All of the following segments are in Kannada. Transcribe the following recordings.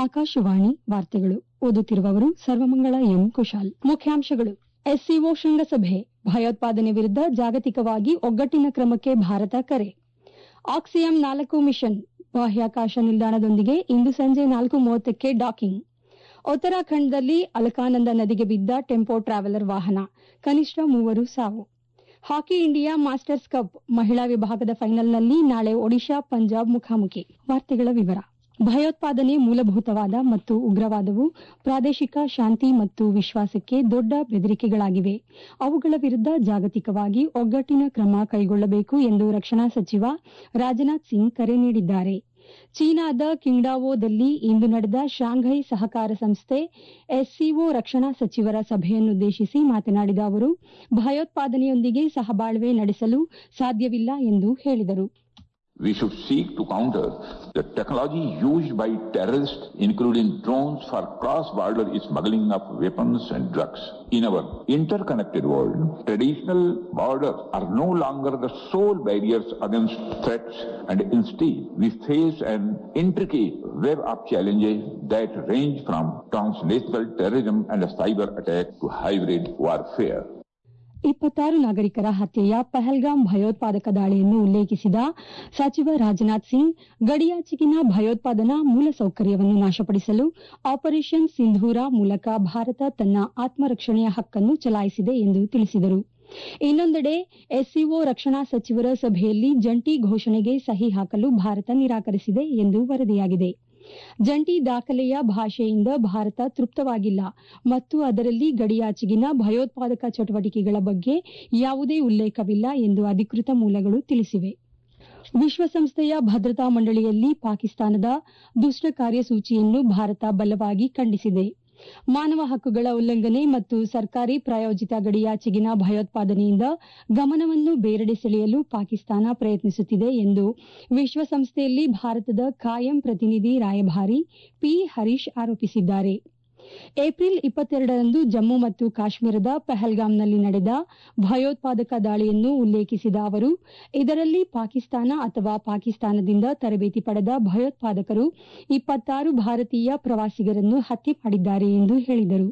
ಆಕಾಶವಾಣಿ ವಾರ್ತೆಗಳು ಓದುತ್ತಿರುವವರು ಸರ್ವಮಂಗಳ ಎಂ ಕುಶಾಲ್ ಮುಖ್ಯಾಂಶಗಳು ಎಸ್ಸಿಒ ಶೃಂಗಸಭೆ ಭಯೋತ್ಪಾದನೆ ವಿರುದ್ಧ ಜಾಗತಿಕವಾಗಿ ಒಗ್ಗಟ್ಟಿನ ಕ್ರಮಕ್ಕೆ ಭಾರತ ಕರೆ ಆಕ್ಸಿಯಂ ನಾಲ್ಕು ಮಿಷನ್ ಬಾಹ್ಯಾಕಾಶ ನಿಲ್ದಾಣದೊಂದಿಗೆ ಇಂದು ಸಂಜೆ ನಾಲ್ಕು ಮೂವತ್ತಕ್ಕೆ ಡಾಕಿಂಗ್ ಉತ್ತರಾಖಂಡದಲ್ಲಿ ಅಲಕಾನಂದ ನದಿಗೆ ಬಿದ್ದ ಟೆಂಪೋ ಟ್ರಾವೆಲರ್ ವಾಹನ ಕನಿಷ್ಠ ಮೂವರು ಸಾವು ಹಾಕಿ ಇಂಡಿಯಾ ಮಾಸ್ಟರ್ಸ್ ಕಪ್ ಮಹಿಳಾ ವಿಭಾಗದ ಫೈನಲ್ನಲ್ಲಿ ನಾಳೆ ಒಡಿಶಾ ಪಂಜಾಬ್ ಮುಖಾಮುಖಿ ವಾರ್ತೆಗಳ ವಿವರ ಭಯೋತ್ಪಾದನೆ ಮೂಲಭೂತವಾದ ಮತ್ತು ಉಗ್ರವಾದವು ಪ್ರಾದೇಶಿಕ ಶಾಂತಿ ಮತ್ತು ವಿಶ್ವಾಸಕ್ಕೆ ದೊಡ್ಡ ಬೆದರಿಕೆಗಳಾಗಿವೆ ಅವುಗಳ ವಿರುದ್ಧ ಜಾಗತಿಕವಾಗಿ ಒಗ್ಗಟ್ಟಿನ ಕ್ರಮ ಕೈಗೊಳ್ಳಬೇಕು ಎಂದು ರಕ್ಷಣಾ ಸಚಿವ ರಾಜನಾಥ್ ಸಿಂಗ್ ಕರೆ ನೀಡಿದ್ದಾರೆ ಚೀನಾದ ಕಿಂಗ್ಡಾವೋದಲ್ಲಿ ಇಂದು ನಡೆದ ಶಾಂಘೈ ಸಹಕಾರ ಸಂಸ್ಥೆ ಎಸ್ಸಿಒ ರಕ್ಷಣಾ ಸಚಿವರ ಸಭೆಯನ್ನುದ್ದೇಶಿಸಿ ಮಾತನಾಡಿದ ಅವರು ಭಯೋತ್ಪಾದನೆಯೊಂದಿಗೆ ಸಹಬಾಳ್ವೆ ನಡೆಸಲು ಸಾಧ್ಯವಿಲ್ಲ ಎಂದು ಹೇಳಿದರು We should seek to counter the technology used by terrorists, including drones, for cross-border smuggling of weapons and drugs. In our interconnected world, traditional borders are no longer the sole barriers against threats, and instead, we face an intricate web of challenges that range from transnational terrorism and cyber attack to hybrid warfare. ಇಪ್ಪತ್ತಾರು ನಾಗರಿಕರ ಹತ್ಯೆಯ ಪಹಲ್ಗಾಮ್ ಭಯೋತ್ಪಾದಕ ದಾಳಿಯನ್ನು ಉಲ್ಲೇಖಿಸಿದ ಸಚಿವ ರಾಜನಾಥ್ ಸಿಂಗ್ ಗಡಿಯಾಚೆಗಿನ ಭಯೋತ್ಪಾದನಾ ಮೂಲಸೌಕರ್ಯವನ್ನು ನಾಶಪಡಿಸಲು ಆಪರೇಷನ್ ಸಿಂಧೂರ ಮೂಲಕ ಭಾರತ ತನ್ನ ಆತ್ಮರಕ್ಷಣೆಯ ಹಕ್ಕನ್ನು ಚಲಾಯಿಸಿದೆ ಎಂದು ತಿಳಿಸಿದರು ಇನ್ನೊಂದೆಡೆ ಎಸ್ಸಿಒ ರಕ್ಷಣಾ ಸಚಿವರ ಸಭೆಯಲ್ಲಿ ಜಂಟಿ ಘೋಷಣೆಗೆ ಸಹಿ ಹಾಕಲು ಭಾರತ ನಿರಾಕರಿಸಿದೆ ಎಂದು ವರದಿಯಾಗಿದೆ ಜಂಟಿ ದಾಖಲೆಯ ಭಾಷೆಯಿಂದ ಭಾರತ ತೃಪ್ತವಾಗಿಲ್ಲ ಮತ್ತು ಅದರಲ್ಲಿ ಗಡಿಯಾಚೆಗಿನ ಭಯೋತ್ಪಾದಕ ಚಟುವಟಿಕೆಗಳ ಬಗ್ಗೆ ಯಾವುದೇ ಉಲ್ಲೇಖವಿಲ್ಲ ಎಂದು ಅಧಿಕೃತ ಮೂಲಗಳು ತಿಳಿಸಿವೆ ವಿಶ್ವಸಂಸ್ಥೆಯ ಭದ್ರತಾ ಮಂಡಳಿಯಲ್ಲಿ ಪಾಕಿಸ್ತಾನದ ದುಷ್ಟ ಕಾರ್ಯಸೂಚಿಯನ್ನು ಭಾರತ ಬಲವಾಗಿ ಖಂಡಿಸಿದೆ ಮಾನವ ಹಕ್ಕುಗಳ ಉಲ್ಲಂಘನೆ ಮತ್ತು ಸರ್ಕಾರಿ ಪ್ರಾಯೋಜಿತ ಗಡಿಯಾಚೆಗಿನ ಭಯೋತ್ಪಾದನೆಯಿಂದ ಗಮನವನ್ನು ಬೇರೆಡೆ ಸೆಳೆಯಲು ಪಾಕಿಸ್ತಾನ ಪ್ರಯತ್ನಿಸುತ್ತಿದೆ ಎಂದು ವಿಶ್ವಸಂಸ್ಥೆಯಲ್ಲಿ ಭಾರತದ ಕಾಯಂ ಪ್ರತಿನಿಧಿ ರಾಯಭಾರಿ ಪಿ ಹರೀಶ್ ಆರೋಪಿಸಿದ್ದಾರೆ ಏಪ್ರಿಲ್ ಇಪ್ಪತ್ತೆರಡರಂದು ಜಮ್ಮು ಮತ್ತು ಕಾಶ್ಮೀರದ ಪಹಲ್ಗಾಮ್ನಲ್ಲಿ ನಡೆದ ಭಯೋತ್ಪಾದಕ ದಾಳಿಯನ್ನು ಉಲ್ಲೇಖಿಸಿದ ಅವರು ಇದರಲ್ಲಿ ಪಾಕಿಸ್ತಾನ ಅಥವಾ ಪಾಕಿಸ್ತಾನದಿಂದ ತರಬೇತಿ ಪಡೆದ ಭಯೋತ್ಪಾದಕರು ಇಪ್ಪತ್ತಾರು ಭಾರತೀಯ ಪ್ರವಾಸಿಗರನ್ನು ಹತ್ಯೆ ಮಾಡಿದ್ದಾರೆ ಎಂದು ಹೇಳಿದರು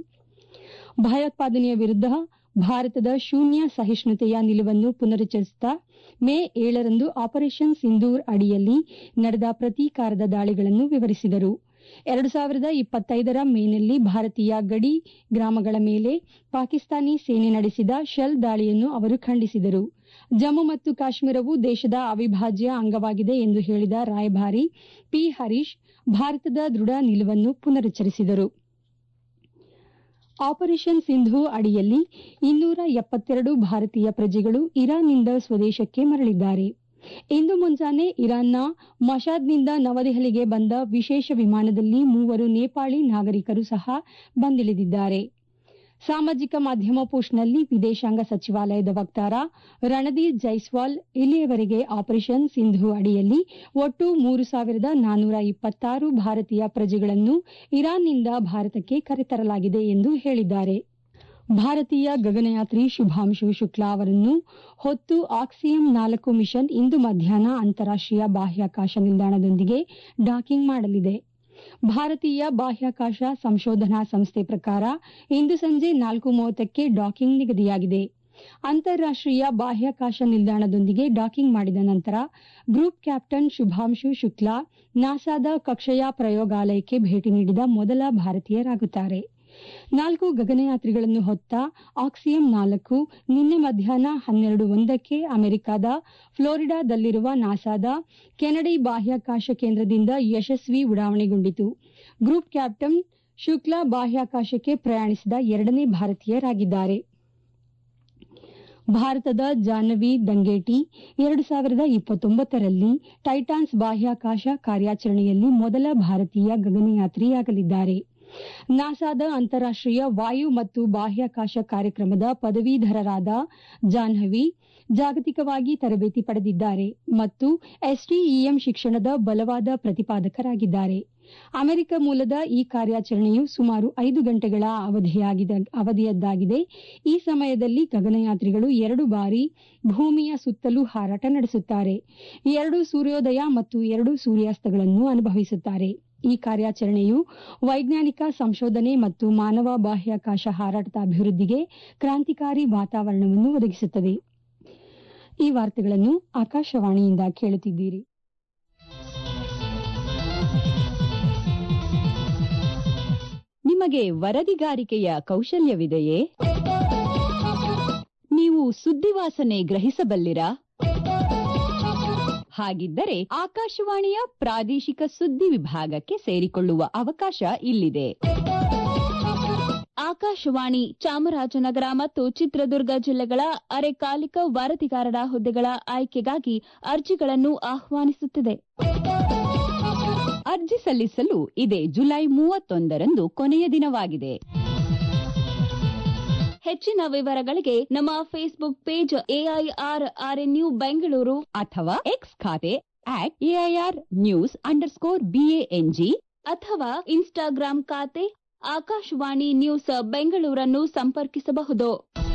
ಭಯೋತ್ಪಾದನೆಯ ವಿರುದ್ಧ ಭಾರತದ ಶೂನ್ಯ ಸಹಿಷ್ಣುತೆಯ ನಿಲುವನ್ನು ಪುನರುಚ್ಚರಿಸುತ್ತಾ ಮೇ ಏಳರಂದು ಆಪರೇಷನ್ ಸಿಂಧೂರ್ ಅಡಿಯಲ್ಲಿ ನಡೆದ ಪ್ರತೀಕಾರದ ದಾಳಿಗಳನ್ನು ವಿವರಿಸಿದರು ಎರಡು ಸಾವಿರದ ಇಪ್ಪತ್ತೈದರ ಮೇನಲ್ಲಿ ಭಾರತೀಯ ಗಡಿ ಗ್ರಾಮಗಳ ಮೇಲೆ ಪಾಕಿಸ್ತಾನಿ ಸೇನೆ ನಡೆಸಿದ ಶೆಲ್ ದಾಳಿಯನ್ನು ಅವರು ಖಂಡಿಸಿದರು ಜಮ್ಮು ಮತ್ತು ಕಾಶ್ಮೀರವು ದೇಶದ ಅವಿಭಾಜ್ಯ ಅಂಗವಾಗಿದೆ ಎಂದು ಹೇಳಿದ ರಾಯಭಾರಿ ಪಿ ಹರೀಶ್ ಭಾರತದ ದೃಢ ನಿಲುವನ್ನು ಪುನರುಚ್ಚರಿಸಿದರು ಆಪರೇಷನ್ ಸಿಂಧು ಅಡಿಯಲ್ಲಿ ಇನ್ನೂರ ಎಪ್ಪತ್ತೆರಡು ಭಾರತೀಯ ಪ್ರಜೆಗಳು ಇರಾನ್ನಿಂದ ಸ್ವದೇಶಕ್ಕೆ ಮರಳಿದ್ದಾರೆ ಇಂದು ಮುಂಜಾನೆ ಇರಾನ್ನ ಮಶಾದ್ನಿಂದ ನವದೆಹಲಿಗೆ ಬಂದ ವಿಶೇಷ ವಿಮಾನದಲ್ಲಿ ಮೂವರು ನೇಪಾಳಿ ನಾಗರಿಕರು ಸಹ ಬಂದಿಳಿದಿದ್ದಾರೆ ಸಾಮಾಜಿಕ ಮಾಧ್ಯಮ ಪೋಸ್ಟ್ನಲ್ಲಿ ವಿದೇಶಾಂಗ ಸಚಿವಾಲಯದ ವಕ್ತಾರ ರಣದೀರ್ ಜೈಸ್ವಾಲ್ ಇಲ್ಲಿಯವರೆಗೆ ಆಪರೇಷನ್ ಸಿಂಧು ಅಡಿಯಲ್ಲಿ ಒಟ್ಟು ಮೂರು ಸಾವಿರದ ನಾನ್ನೂರ ಇಪ್ಪತ್ತಾರು ಭಾರತೀಯ ಪ್ರಜೆಗಳನ್ನು ಇರಾನ್ನಿಂದ ಭಾರತಕ್ಕೆ ಕರೆತರಲಾಗಿದೆ ಎಂದು ಹೇಳಿದ್ದಾರೆ ಭಾರತೀಯ ಗಗನಯಾತ್ರಿ ಶುಭಾಂಶು ಶುಕ್ಲಾ ಅವರನ್ನು ಹೊತ್ತು ಆಕ್ಸಿಯಂ ನಾಲ್ಕು ಮಿಷನ್ ಇಂದು ಮಧ್ಯಾಹ್ನ ಅಂತಾರಾಷ್ಟೀಯ ಬಾಹ್ಯಾಕಾಶ ನಿಲ್ದಾಣದೊಂದಿಗೆ ಡಾಕಿಂಗ್ ಮಾಡಲಿದೆ ಭಾರತೀಯ ಬಾಹ್ಯಾಕಾಶ ಸಂಶೋಧನಾ ಸಂಸ್ಥೆ ಪ್ರಕಾರ ಇಂದು ಸಂಜೆ ನಾಲ್ಕು ಮೂವತ್ತಕ್ಕೆ ಡಾಕಿಂಗ್ ನಿಗದಿಯಾಗಿದೆ ಅಂತಾರಾಷ್ಟೀಯ ಬಾಹ್ಯಾಕಾಶ ನಿಲ್ದಾಣದೊಂದಿಗೆ ಡಾಕಿಂಗ್ ಮಾಡಿದ ನಂತರ ಗ್ರೂಪ್ ಕ್ಯಾಪ್ಟನ್ ಶುಭಾಂಶು ಶುಕ್ಲಾ ನಾಸಾದ ಕಕ್ಷೆಯ ಪ್ರಯೋಗಾಲಯಕ್ಕೆ ಭೇಟಿ ನೀಡಿದ ಮೊದಲ ಭಾರತೀಯರಾಗುತ್ತಾರೆ ನಾಲ್ಕು ಗಗನಯಾತ್ರಿಗಳನ್ನು ಹೊತ್ತ ಆಕ್ಸಿಯಂ ನಾಲ್ಕು ನಿನ್ನೆ ಮಧ್ಯಾಹ್ನ ಹನ್ನೆರಡು ಒಂದಕ್ಕೆ ಅಮೆರಿಕದ ಫ್ಲೋರಿಡಾದಲ್ಲಿರುವ ನಾಸಾದ ಕೆನಡಿ ಬಾಹ್ಯಾಕಾಶ ಕೇಂದ್ರದಿಂದ ಯಶಸ್ವಿ ಉಡಾವಣೆಗೊಂಡಿತು ಗ್ರೂಪ್ ಕ್ಯಾಪ್ಟನ್ ಶುಕ್ಲಾ ಬಾಹ್ಯಾಕಾಶಕ್ಕೆ ಪ್ರಯಾಣಿಸಿದ ಎರಡನೇ ಭಾರತೀಯರಾಗಿದ್ದಾರೆ ಭಾರತದ ಜಾಹ್ನವಿ ದಂಗೇಟಿ ಎರಡು ಸಾವಿರದ ಇಪ್ಪತ್ತೊಂಬತ್ತರಲ್ಲಿ ಟೈಟಾನ್ಸ್ ಬಾಹ್ಯಾಕಾಶ ಕಾರ್ಯಾಚರಣೆಯಲ್ಲಿ ಮೊದಲ ಭಾರತೀಯ ಗಗನಯಾತ್ರಿಯಾಗಲಿದ್ದಾರೆ ನಾಸಾದ ಅಂತಾರಾಷ್ಟೀಯ ವಾಯು ಮತ್ತು ಬಾಹ್ಯಾಕಾಶ ಕಾರ್ಯಕ್ರಮದ ಪದವೀಧರರಾದ ಜಾಹ್ನವಿ ಜಾಗತಿಕವಾಗಿ ತರಬೇತಿ ಪಡೆದಿದ್ದಾರೆ ಮತ್ತು ಎಸ್ಟಿಇಎಂ ಶಿಕ್ಷಣದ ಬಲವಾದ ಪ್ರತಿಪಾದಕರಾಗಿದ್ದಾರೆ ಅಮೆರಿಕ ಮೂಲದ ಈ ಕಾರ್ಯಾಚರಣೆಯು ಸುಮಾರು ಐದು ಗಂಟೆಗಳ ಅವಧಿಯದ್ದಾಗಿದೆ ಈ ಸಮಯದಲ್ಲಿ ಗಗನಯಾತ್ರಿಗಳು ಎರಡು ಬಾರಿ ಭೂಮಿಯ ಸುತ್ತಲೂ ಹಾರಾಟ ನಡೆಸುತ್ತಾರೆ ಎರಡು ಸೂರ್ಯೋದಯ ಮತ್ತು ಎರಡು ಸೂರ್ಯಾಸ್ತಗಳನ್ನು ಅನುಭವಿಸುತ್ತಾರೆ ಈ ಕಾರ್ಯಾಚರಣೆಯು ವೈಜ್ಞಾನಿಕ ಸಂಶೋಧನೆ ಮತ್ತು ಮಾನವ ಬಾಹ್ಯಾಕಾಶ ಹಾರಾಟದ ಅಭಿವೃದ್ಧಿಗೆ ಕ್ರಾಂತಿಕಾರಿ ವಾತಾವರಣವನ್ನು ಒದಗಿಸುತ್ತದೆ ಈ ವಾರ್ತೆಗಳನ್ನು ಆಕಾಶವಾಣಿಯಿಂದ ಕೇಳುತ್ತಿದ್ದೀರಿ ನಿಮಗೆ ವರದಿಗಾರಿಕೆಯ ಕೌಶಲ್ಯವಿದೆಯೇ ನೀವು ಸುದ್ದಿವಾಸನೆ ಗ್ರಹಿಸಬಲ್ಲಿರಾ ಹಾಗಿದ್ದರೆ ಆಕಾಶವಾಣಿಯ ಪ್ರಾದೇಶಿಕ ಸುದ್ದಿ ವಿಭಾಗಕ್ಕೆ ಸೇರಿಕೊಳ್ಳುವ ಅವಕಾಶ ಇಲ್ಲಿದೆ ಆಕಾಶವಾಣಿ ಚಾಮರಾಜನಗರ ಮತ್ತು ಚಿತ್ರದುರ್ಗ ಜಿಲ್ಲೆಗಳ ಅರೆಕಾಲಿಕ ವರದಿಗಾರರ ಹುದ್ದೆಗಳ ಆಯ್ಕೆಗಾಗಿ ಅರ್ಜಿಗಳನ್ನು ಆಹ್ವಾನಿಸುತ್ತಿದೆ ಅರ್ಜಿ ಸಲ್ಲಿಸಲು ಇದೇ ಜುಲೈ ಮೂವತ್ತೊಂದರಂದು ಕೊನೆಯ ದಿನವಾಗಿದೆ ಹೆಚ್ಚಿನ ವಿವರಗಳಿಗೆ ನಮ್ಮ Facebook page AIR RNU Bengaluru ಅಥವಾ ಎಕ್ಸ್ ಖಾತೆ at AIR news underscore BANG ಅಥವಾ ಇನ್ಸ್ಟಾಗ್ರಾಂ ಖಾತೆ ಆಕಾಶವಾಣಿ ನ್ಯೂಸ್ ಬೆಂಗಳೂರನ್ನು ಸಂಪರ್ಕಿಸಬಹುದು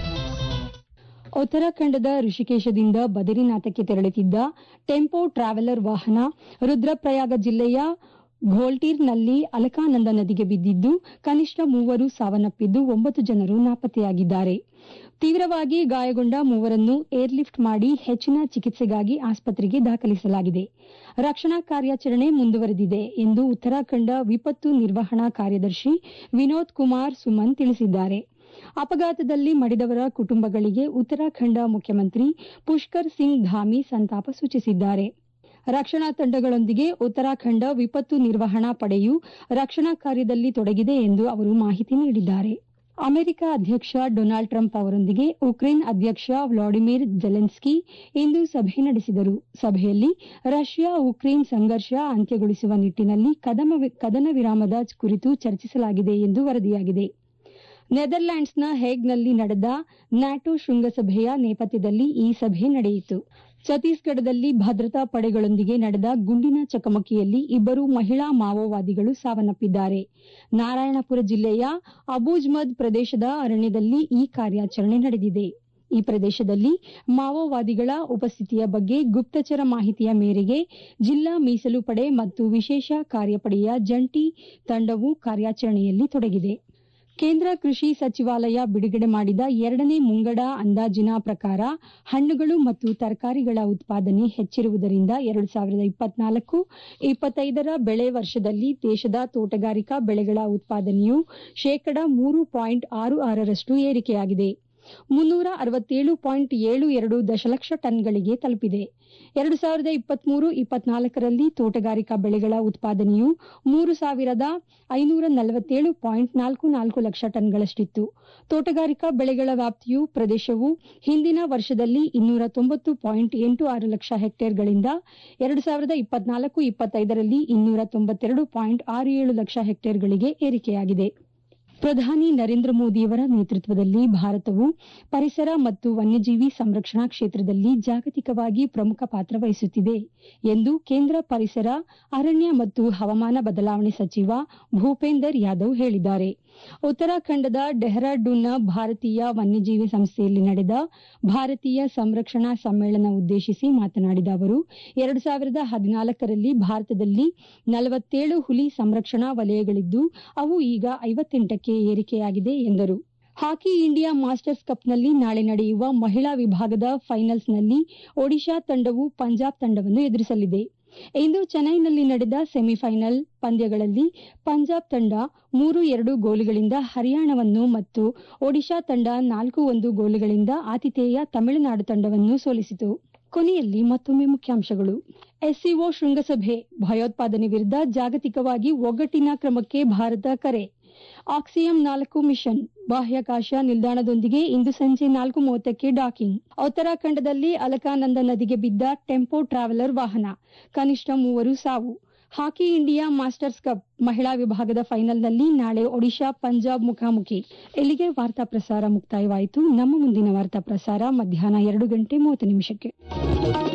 ಉತ್ತರಾಖಂಡದ ಋಷಿಕೇಶದಿಂದ ಬದರಿನಾಥಕ್ಕೆ ತೆರಳುತ್ತಿದ್ದ ಟೆಂಪೋ ಟ್ರಾವೆಲರ್ ವಾಹನ ರುದ್ರಪ್ರಯಾಗ ಜಿಲ್ಲೆಯ ಘೋಲ್ಟೀರ್ನಲ್ಲಿ ಅಲಕಾನಂದ ನದಿಗೆ ಬಿದ್ದಿದ್ದು ಕನಿಷ್ಠ ಮೂವರು ಸಾವನ್ನಪ್ಪಿದ್ದು ಒಂಬತ್ತು ಜನರು ನಾಪತ್ತೆಯಾಗಿದ್ದಾರೆ ತೀವ್ರವಾಗಿ ಗಾಯಗೊಂಡ ಮೂವರನ್ನು ಏರ್ಲಿಫ್ಟ್ ಮಾಡಿ ಹೆಚ್ಚಿನ ಚಿಕಿತ್ಸೆಗಾಗಿ ಆಸ್ಪತ್ರೆಗೆ ದಾಖಲಿಸಲಾಗಿದೆ ರಕ್ಷಣಾ ಕಾರ್ಯಾಚರಣೆ ಮುಂದುವರೆದಿದೆ ಎಂದು ಉತ್ತರಾಖಂಡ ವಿಪತ್ತು ನಿರ್ವಹಣಾ ಕಾರ್ಯದರ್ಶಿ ವಿನೋದ್ ಕುಮಾರ್ ಸುಮನ್ ತಿಳಿಸಿದ್ದಾರೆ ಅಪಘಾತದಲ್ಲಿ ಮಡಿದವರ ಕುಟುಂಬಗಳಿಗೆ ಉತ್ತರಾಖಂಡ ಮುಖ್ಯಮಂತ್ರಿ ಪುಷ್ಕರ್ ಸಿಂಗ್ ಧಾಮಿ ಸಂತಾಪ ಸೂಚಿಸಿದ್ದಾರೆ ರಕ್ಷಣಾ ತಂಡಗಳೊಂದಿಗೆ ಉತ್ತರಾಖಂಡ ವಿಪತ್ತು ನಿರ್ವಹಣಾ ಪಡೆಯು ರಕ್ಷಣಾ ಕಾರ್ಯದಲ್ಲಿ ತೊಡಗಿದೆ ಎಂದು ಅವರು ಮಾಹಿತಿ ನೀಡಿದ್ದಾರೆ ಅಮೆರಿಕ ಅಧ್ಯಕ್ಷ ಡೊನಾಲ್ಡ್ ಟ್ರಂಪ್ ಅವರೊಂದಿಗೆ ಉಕ್ರೇನ್ ಅಧ್ಯಕ್ಷ ವ್ಲಾಡಿಮಿರ್ ಜೆಲೆನ್ಸ್ಕಿ ಇಂದು ಸಭೆ ನಡೆಸಿದರು ಸಭೆಯಲ್ಲಿ ರಷ್ಯಾ ಉಕ್ರೇನ್ ಸಂಘರ್ಷ ಅಂತ್ಯಗೊಳಿಸುವ ನಿಟ್ಟಿನಲ್ಲಿ ಕದನ ವಿರಾಮದ ಕುರಿತು ಚರ್ಚಿಸಲಾಗಿದೆ ಎಂದು ವರದಿಯಾಗಿದೆ ನೆದರ್ಲ್ಯಾಂಡ್ಸ್ನ ಹೇಗ್ನಲ್ಲಿ ನಡೆದ ನ್ಯಾಟೋ ಶೃಂಗಸಭೆಯ ನೇಪಥ್ಯದಲ್ಲಿ ಈ ಸಭೆ ನಡೆಯಿತು ಛತ್ತೀಸ್ಗಢದಲ್ಲಿ ಭದ್ರತಾ ಪಡೆಗಳೊಂದಿಗೆ ನಡೆದ ಗುಂಡಿನ ಚಕಮಕಿಯಲ್ಲಿ ಇಬ್ಬರು ಮಹಿಳಾ ಮಾವೋವಾದಿಗಳು ಸಾವನ್ನಪ್ಪಿದ್ದಾರೆ ನಾರಾಯಣಪುರ ಜಿಲ್ಲೆಯ ಅಬೂಜ್ಮದ್ ಪ್ರದೇಶದ ಅರಣ್ಯದಲ್ಲಿ ಈ ಕಾರ್ಯಾಚರಣೆ ನಡೆದಿದೆ ಈ ಪ್ರದೇಶದಲ್ಲಿ ಮಾವೋವಾದಿಗಳ ಉಪಸ್ಥಿತಿಯ ಬಗ್ಗೆ ಗುಪ್ತಚರ ಮಾಹಿತಿಯ ಮೇರೆಗೆ ಜಿಲ್ಲಾ ಮೀಸಲು ಪಡೆ ಮತ್ತು ವಿಶೇಷ ಕಾರ್ಯಪಡೆಯ ಜಂಟಿ ತಂಡವು ಕಾರ್ಯಾಚರಣೆಯಲ್ಲಿ ತೊಡಗಿದೆ ಕೇಂದ್ರ ಕೃಷಿ ಸಚಿವಾಲಯ ಬಿಡುಗಡೆ ಮಾಡಿದ ಎರಡನೇ ಮುಂಗಡ ಅಂದಾಜಿನ ಪ್ರಕಾರ ಹಣ್ಣುಗಳು ಮತ್ತು ತರಕಾರಿಗಳ ಉತ್ಪಾದನೆ ಹೆಚ್ಚಿರುವುದರಿಂದ ಎರಡು ಸಾವಿರದ ಇಪ್ಪತ್ನಾಲ್ಕು ಇಪ್ಪತ್ತೈದರ ಬೆಳೆ ವರ್ಷದಲ್ಲಿ ದೇಶದ ತೋಟಗಾರಿಕಾ ಬೆಳೆಗಳ ಉತ್ಪಾದನೆಯು ಶೇಕಡ ಮೂರು ಪಾಯಿಂಟ್ ಆರು ಆರರಷ್ಟು ಏರಿಕೆಯಾಗಿದೆ ಮುನ್ನೂರ ಅರವತ್ತೇಳು ಪಾಯಿಂಟ್ ಏಳು ಎರಡು ದಶಲಕ್ಷ ಟನ್ಗಳಿಗೆ ತಲುಪಿದೆ ಎರಡು ಸಾವಿರದ ಇಪ್ಪತ್ಮೂರು ಇಪ್ಪತ್ನಾಲ್ಕರಲ್ಲಿ ತೋಟಗಾರಿಕಾ ಬೆಳೆಗಳ ಉತ್ಪಾದನೆಯು ಮೂರು ಸಾವಿರದ ಐನೂರ ನಲವತ್ತೇಳು ಪಾಯಿಂಟ್ ನಾಲ್ಕು ನಾಲ್ಕು ಲಕ್ಷ ಟನ್ಗಳಷ್ಟಿತ್ತು ತೋಟಗಾರಿಕಾ ಬೆಳೆಗಳ ವ್ಯಾಪ್ತಿಯು ಪ್ರದೇಶವು ಹಿಂದಿನ ವರ್ಷದಲ್ಲಿ ಇನ್ನೂರ ತೊಂಬತ್ತು ಪಾಯಿಂಟ್ ಎಂಟು ಆರು ಲಕ್ಷ ಹೆಕ್ಟೇರ್ಗಳಿಂದ ಎರಡು ಸಾವಿರದ ಇಪ್ಪತ್ನಾಲ್ಕು ಇಪ್ಪತ್ತೈದರಲ್ಲಿ ಇನ್ನೂರ ತೊಂಬತ್ತೆರಡು ಪಾಯಿಂಟ್ ಆರು ಏಳು ಲಕ್ಷ ಹೆಕ್ಟೇರ್ಗಳಿಗೆ ಏರಿಕೆಯಾಗಿದೆ ಪ್ರಧಾನಿ ನರೇಂದ್ರ ಮೋದಿಯವರ ನೇತೃತ್ವದಲ್ಲಿ ಭಾರತವು ಪರಿಸರ ಮತ್ತು ವನ್ಯಜೀವಿ ಸಂರಕ್ಷಣಾ ಕ್ಷೇತ್ರದಲ್ಲಿ ಜಾಗತಿಕವಾಗಿ ಪ್ರಮುಖ ಪಾತ್ರ ವಹಿಸುತ್ತಿದೆ ಎಂದು ಕೇಂದ್ರ ಪರಿಸರ ಅರಣ್ಯ ಮತ್ತು ಹವಾಮಾನ ಬದಲಾವಣೆ ಸಚಿವ ಭೂಪೇಂದರ್ ಯಾದವ್ ಹೇಳಿದ್ದಾರೆ ಉತ್ತರಾಖಂಡದ ಡೆಹ್ರಾಡೂನ್ನ ಭಾರತೀಯ ವನ್ಯಜೀವಿ ಸಂಸ್ಥೆಯಲ್ಲಿ ನಡೆದ ಭಾರತೀಯ ಸಂರಕ್ಷಣಾ ಸಮ್ಮೇಳನ ಉದ್ದೇಶಿಸಿ ಮಾತನಾಡಿದ ಅವರು ಎರಡು ಸಾವಿರದ ಹದಿನಾಲ್ಕರಲ್ಲಿ ಭಾರತದಲ್ಲಿ ನಲವತ್ತೇಳು ಹುಲಿ ಸಂರಕ್ಷಣಾ ವಲಯಗಳಿದ್ದು ಅವು ಈಗ ಐವತ್ತೆಂಟಕ್ಕೆ ಏರಿಕೆಯಾಗಿದೆ ಎಂದರು ಹಾಕಿ ಇಂಡಿಯಾ ಮಾಸ್ಟರ್ಸ್ ಕಪ್ನಲ್ಲಿ ನಾಳೆ ನಡೆಯುವ ಮಹಿಳಾ ವಿಭಾಗದ ಫೈನಲ್ಸ್ನಲ್ಲಿ ಒಡಿಶಾ ತಂಡವು ಪಂಜಾಬ್ ತಂಡವನ್ನು ಎದುರಿಸಲಿದೆ ಇಂದು ಚೆನ್ನೈನಲ್ಲಿ ನಡೆದ ಸೆಮಿಫೈನಲ್ ಪಂದ್ಯಗಳಲ್ಲಿ ಪಂಜಾಬ್ ತಂಡ ಮೂರು ಎರಡು ಗೋಲುಗಳಿಂದ ಹರಿಯಾಣವನ್ನು ಮತ್ತು ಒಡಿಶಾ ತಂಡ ನಾಲ್ಕು ಒಂದು ಗೋಲುಗಳಿಂದ ಆತಿಥೇಯ ತಮಿಳುನಾಡು ತಂಡವನ್ನು ಸೋಲಿಸಿತು ಕೊನೆಯಲ್ಲಿ ಮತ್ತೊಮ್ಮೆ ಮುಖ್ಯಾಂಶಗಳು ಎಸ್ಸಿಒ ಶೃಂಗಸಭೆ ಭಯೋತ್ಪಾದನೆ ವಿರುದ್ಧ ಜಾಗತಿಕವಾಗಿ ಒಗ್ಗಟ್ಟಿನ ಕ್ರಮಕ್ಕೆ ಭಾರತ ಕರೆ ಆಕ್ಸಿಯಂ ನಾಲ್ಕು ಮಿಷನ್ ಬಾಹ್ಯಾಕಾಶ ನಿಲ್ದಾಣದೊಂದಿಗೆ ಇಂದು ಸಂಜೆ ನಾಲ್ಕು ಮೂವತ್ತಕ್ಕೆ ಡಾಕಿಂಗ್ ಉತ್ತರಾಖಂಡದಲ್ಲಿ ಅಲಕಾನಂದ ನದಿಗೆ ಬಿದ್ದ ಟೆಂಪೋ ಟ್ರಾವೆಲರ್ ವಾಹನ ಕನಿಷ್ಠ ಮೂವರು ಸಾವು ಹಾಕಿ ಇಂಡಿಯಾ ಮಾಸ್ಟರ್ಸ್ ಕಪ್ ಮಹಿಳಾ ವಿಭಾಗದ ಫೈನಲ್ನಲ್ಲಿ ನಾಳೆ ಒಡಿಶಾ ಪಂಜಾಬ್ ಮುಖಾಮುಖಿ ಇಲ್ಲಿಗೆ ವಾರ್ತಾ ಪ್ರಸಾರ ಮುಕ್ತಾಯವಾಯಿತು ನಮ್ಮ ಮುಂದಿನ ವಾರ್ತಾ ಪ್ರಸಾರ ಮಧ್ಯಾಹ್ನ ಎರಡು ಗಂಟೆ ಮೂವತ್ತು ನಿಮಿಷಕ್ಕೆ